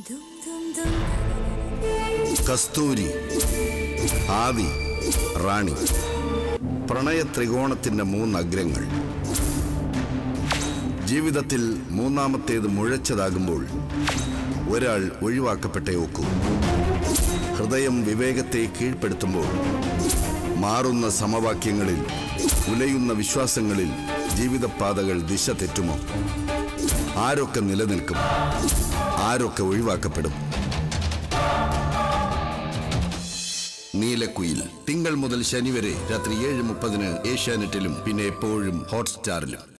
കസ്തൂരി ആവി റാണി പ്രണയ ത്രികോണത്തിന്റെ മൂന്ന് അഗ്രങ്ങൾ ജീവിതത്തിൽ മൂന്നാമത്തേത് മുഴച്ചതാകുമ്പോൾ ഒരാൾ ഒഴിവാക്കപ്പെട്ടേ ഒക്കൂ ഹൃദയം വിവേകത്തെ കീഴ്പ്പെടുത്തുമ്പോൾ മാറുന്ന സമവാക്യങ്ങളിൽ ഉലയുന്ന വിശ്വാസങ്ങളിൽ ജീവിതപാതകൾ ദിശ തെറ്റുമോ ആരൊക്കെ നിലനിൽക്കും ആരൊക്കെ ഒഴിവാക്കപ്പെടും നീലക്കുയിൽ തിങ്കൾ മുതൽ ശനി വരെ രാത്രി ഏഴ് മുപ്പതിന് ഏഷ്യാനെറ്റിലും പിന്നെ എപ്പോഴും ഹോട്ട്സ്റ്റാറിലും